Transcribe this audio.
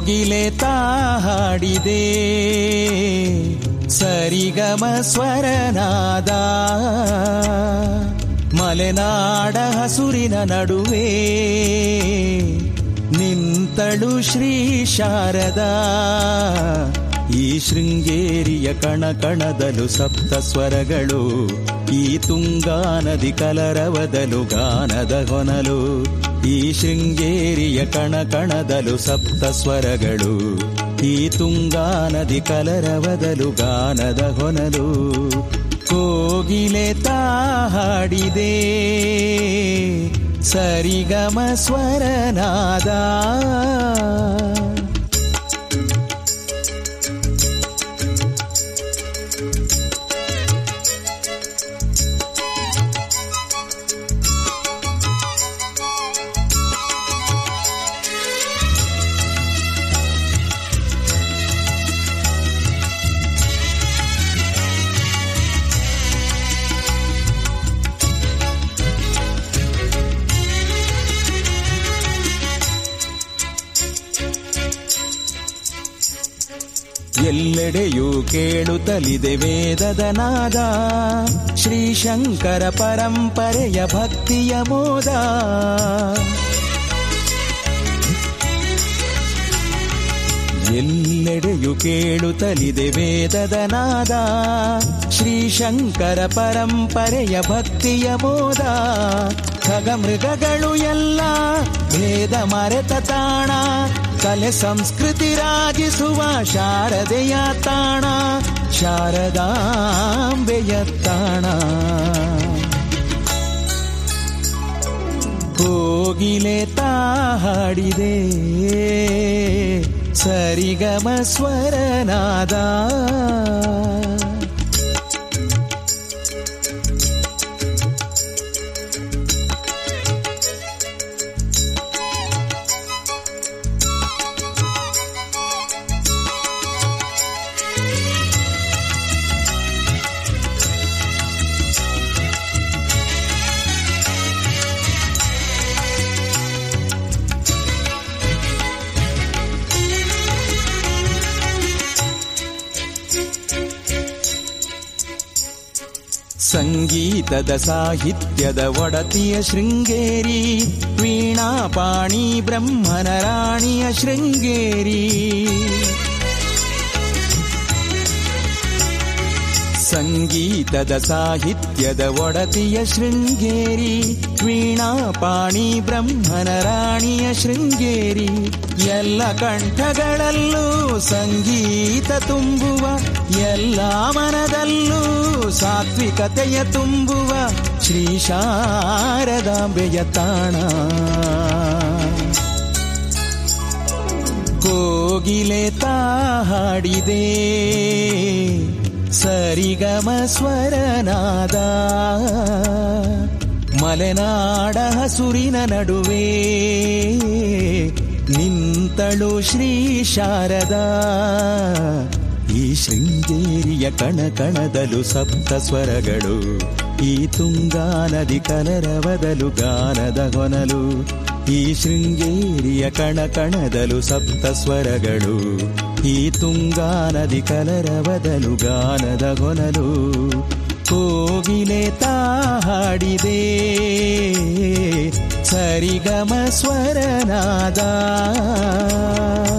ಕೋಗಿಲೆ ತಾ ಹಾಡಿದೆ ಸರಿಗಮ ಸ್ವರನಾದ ಮಲೆನಾಡ ಹಸುರಿನ ನಡುವೆ ನಿಂತಳು ಶ್ರೀ ಶಾರದಾ ಈ ಶೃಂಗೇರಿಯ ಕಣ ಕಣದಲು ಸಪ್ತ ಸ್ವರಗಳು ಈ ತುಂಗಾ ನದಿ ಕಲರವದಲು ಗಾನದ ಹೊನಲು ಈ ಶೃಂಗೇರಿಯ ಕಣ ಕಣದಲು ಸಪ್ತ ಸ್ವರಗಳು ಈ ತುಂಗಾ ನದಿ ಕಲರವದಲು ಗಾನದ ಹೊನಲು ಕೋಗಿಲೆ ತಾ ಹಾಡಿದೆ ಸರಿಗಮ ಸ್ವರನಾದ ಎಲ್ಲೆಡೆಯೂ ಕೇಳುತ್ತಲಿದೆ ವೇದದ ನಾದ ಶ್ರೀಶಂಕರ ಪರಂಪರೆಯ ಭಕ್ತಿಯ ಮೋದ ಎಲ್ಲೆಡೆಯು ಕೇಳುತ್ತಲಿದೆ ವೇದದ ನಾದ ಶ್ರೀಶಂಕರ ಪರಂಪರೆಯ ಭಕ್ತಿಯ ಮೋದ ಖಗಮೃಗಗಳು ಎಲ್ಲ ಭೇದ ಮರೆತ ತಾಣ ಕಲೆ ಸಂಸ್ಕೃತಿ ರಾಗಿಸುವ ಶಾರದೆಯ ತಾಣ ಶಾರದಾಂಬೆಯ ತಾಣ ಕೋಗಿಲೆ ತಾ ಹಾಡಿದೆ ಸರಿಗಮ ಸ್ವರನಾದ ಸಂಗೀತದ ಸಾಹಿತ್ಯದ ಒಡತಿಯ ಶೃಂಗೇರಿ ವೀಣಾಪಾಣಿ ಬ್ರಹ್ಮನ ರಾಣಿಯ ಶೃಂಗೇರಿ ಸಂಗೀತದ ಸಾಹಿತ್ಯದ ಒಡತಿಯ ಶೃಂಗೇರಿ ವೀಣಾಪಾಣಿ ಬ್ರಹ್ಮನ ರಾಣಿಯ ಶೃಂಗೇರಿ ಎಲ್ಲ ಕಂಠಗಳಲ್ಲೂ ಸಂಗೀತ ತುಂಬುವ ಎಲ್ಲ ಮನದಲ್ಲೂ ಸಾತ್ವಿಕತೆಯ ತುಂಬುವ ಶ್ರೀ ಶಾರದಾಂಬೆಯ ತಾಣ ಕೋಗಿಲೆ ತಾ ಹಾಡಿದೆ ಸರಿಗಮ ಸ್ವರನಾದ ಮಲೆನಾಡ ಹಸುರಿನ ನಡುವೆ ನಿಂತಳು ಶ್ರೀ ಶಾರದಾ ಈ ಶೃಂಗೇರಿಯ ಕಣ ಕಣದಲು ಸಪ್ತ ಸ್ವರಗಳು ಈ ತುಂಗಾ ನದಿ ಕಲರವದಲು ಗಾನದ ಹೊನಲು ಈ ಶೃಂಗೇರಿಯ ಕಣ ಕಣದಲು ಸಪ್ತ ಸ್ವರಗಳು ಈ ತುಂಗಾ ನದಿ ಕಲರವದಲು ಗಾನದ ಹೊನಲು ಕೋಗಿಲೆ ತಾ ಹಾಡಿದೆ ಸರಿಗಮ ಸ್ವರನಾದ